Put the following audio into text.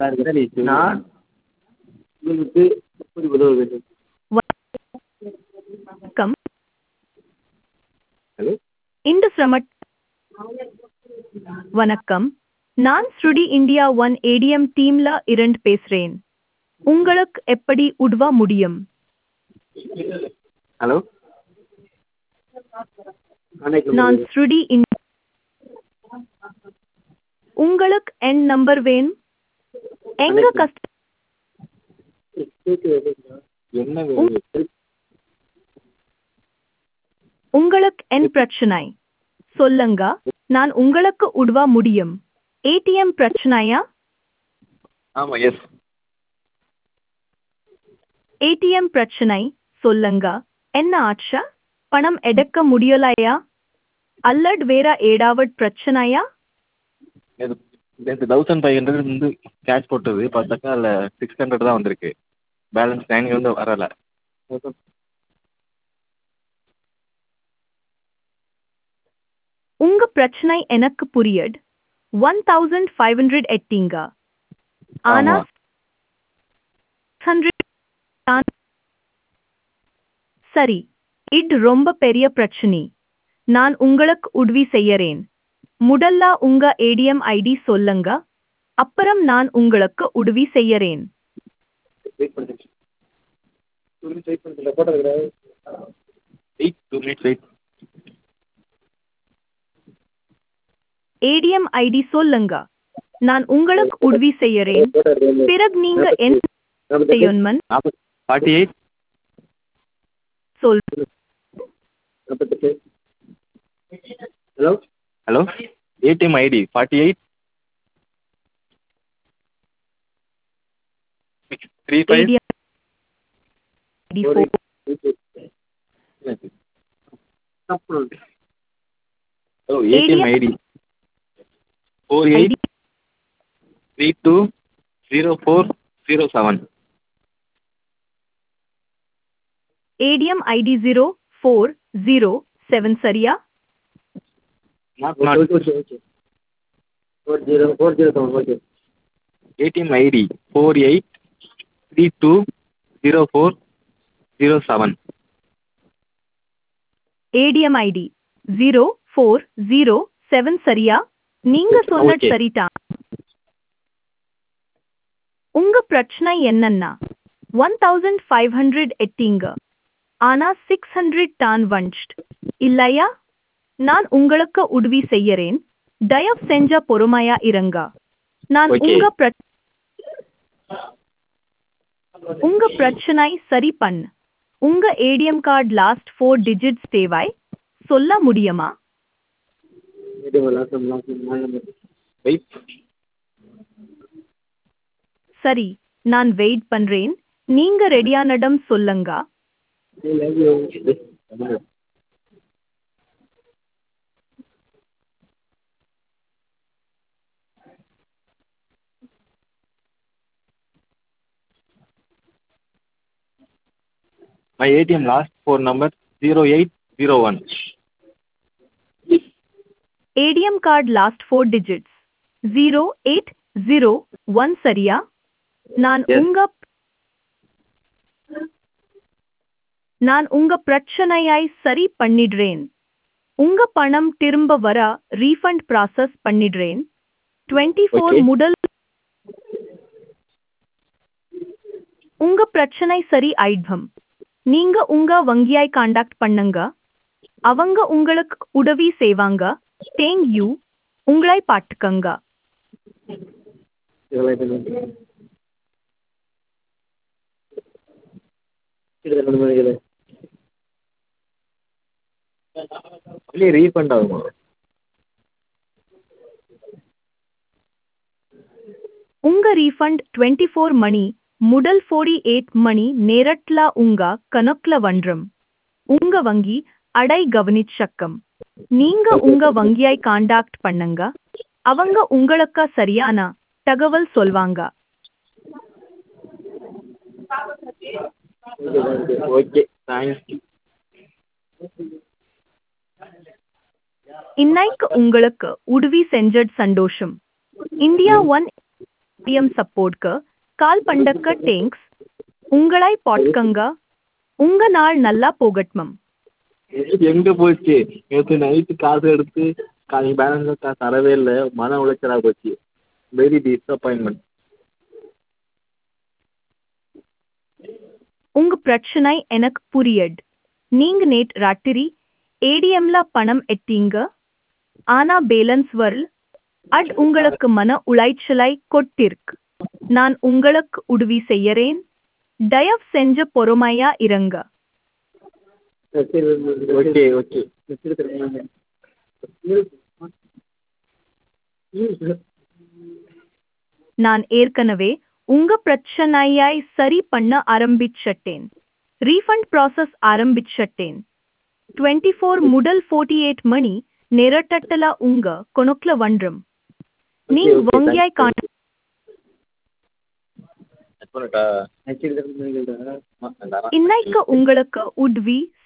நான் உங்களுக்கு எப்படி உதவ வேண்டும் வணக்கம் ஹலோ இந்த சிரமட் வணக்கம் நான் ஸ்ருடி இந்தியா ஒன் ஏடிஎம் டீம்ல இருந்து பேசுறேன் உங்களுக்கு எப்படி உதவ முடியும் ஹலோ வணக்கம் நான் ஸ்ருடி இன் உங்களுக்கு என் நம்பர் வேணும் எங்க கஸ்ட என்ன வேணும் உங்களுக்கு என் பிரச்சனை சொல்லுங்க நான் உங்களுக்கு உதவ முடியும் ஏடிஎம் பிரச்சனையா ஆமாம் எஸ் ஏடிஎம் பிரச்சனை சொல்லுங்க என்ன ஆச்சா பணம் எடுக்க முடியலையா அல்லது வேற ஏதாவது பிரச்சனையா இது நேற்று தௌசண்ட் ஃபைவ் ஹண்ட்ரட் வந்து கேஷ் போட்டது பார்த்தாக்கா அதில் சிக்ஸ் ஹண்ட்ரட் தான் வந்திருக்கு பேலன்ஸ் நைன் வந்து வரலை உங்க பிரச்சனை எனக்கு புரியுது ஒன் தௌசண்ட் ஃபைவ் ஹண்ட்ரட் எட்டிங்க ஆனா ஆமா. ஹண்ட்ரட் சரி இது ரொம்ப பெரிய பிரச்சனை நான் உங்களுக்கு உதவி செய்யறேன் முதல்ல உங்க ஏடிஎம் ஐடி சொல்லுங்க அப்புறம் நான் உங்களுக்கு உதவி செய்யறேன் வெயிட் பண்ணுங்க டூ மினிட்ஸ் வெயிட் பண்ணுங்க photo wait two minutes wait ATM ID சொல்லுங்க நான் உங்களுக்கு உதவி செய்யறேன் பிறகு நீங்க என்ன செய்யணுமன் நாற்பது ஃபார்ட்டி எயிட் சொல் நாற்பத்தெட்டு hello hello ATM ID forty eight six three five ADM ID four hello ATM ID four eight ID three two zero four zero seven ADM ID zero four zero seven சரியா ATM ID four eight three two zero four zero seven ADM ID zero four zero seven சரியா நீங்க சொன்னது Okay. சரிதான் உங்க பிரச்சனை என்னன்னா one thousand five hundred எட்டிங்க ஆனா சிக்ஸ் ஹண்ட்ரட் தான் வந்துச்சு இல்லையா நான் உங்களுக்கு உதவி செய்யறேன் தயவு செஞ்ச பொறுமையா இருங்க நான் Okay. உங்க பிர- உங்க பிரச்சனை சரி பண்ண உங்க ATM card last four digits தேவை சொல்ல முடியுமா வெயிட் சரி நான் வெயிட் பண்றேன் நீங்க ரெடியானடம் சொல்லுங்க My ATM last four number zero eight zero one. ATM card last four digits zero eight zero one சரியா நான் Yes. உங்க நான் உங்க பிரச்சனையை சரி பண்ணிடுறேன் உங்க பணம் திரும்ப வர ரீஃபண்ட் ப்ராசஸ் பண்ணிடுறேன் டுவெண்ட்டி ஃபோர் Okay. முதல் உங்க பிரச்சனை சரி ஆயிடும் நீங்க உங்க வங்கியை காண்டாக்ட் பண்ணுங்க அவங்க உங்களுக்கு உதவி செய்வாங்க தேங்க் யூ உங்களை பாட்டுக்கங்க இல்லை ரீஃபண்ட் ஆகுமா உங்க ரீஃபண்ட் டுவெண்ட்டி ஃபோர் மணி முதல் ஃபோர்டி எயிட் மணி நேரட்ல உங்க கணக்குல வந்துரும் உங்க வங்கி அடை கவனிச்சக்கம் நீங்க உங்க வங்கியை காண்டாக்ட் பண்ணுங்க அவங்க உங்களுக்கு சரியான தகவல் சொல்வாங்க ஓகே தேங்க்ஸ் இன்னைக்கு உங்களுக்கு உதவி செஞ்சது சந்தோஷம் இந்தியா ஒன் எம் சப்போர்ட்க்கு கால் பண்டக்க டேங்க்ஸ் உங்களை பாட்கங்க உங்க நாள் நல்லா போகட்டும் எங்கே போச்சு நேற்று நைட்டு காசு எடுத்து காலையில் பேலன்ஸ் காசு தரவே இல்லை மன உளைச்சலாக போச்சு வெரி டிஸப்பாயின்மெண்ட் உங்க பிரச்சனை எனக்கு புரியட் நீங்க நேட் ராத்திரி ஏடிஎம்ல பணம் எட்டீங்க ஆனா பேலன்ஸ் வரல் அட் உங்களுக்கு மன உளைச்சலை கொட்டிருக்கு நான் உங்களுக்கு உதவி செய்யறேன் தயவு செஞ்ச பொறுமையா இருங்க ஓகே ஓகே நான் ஏற்கனவே உங்க பிரச்சனையாய் சரி பண்ண ஆரம்பிச்சட்டேன் ரீஃபண்ட் ப்ராசஸ் ஆரம்பிச்சட்டேன் டுவெண்ட்டி ஃபோர் முதல் ஃபோர்ட்டி எயிட் மணி நேரட்டட்டல உங்க கொணுக்ல வன்றும் நீங்க okay, வங்கியாய் காண இன்னைக்கு உங்களுக்கு உதவி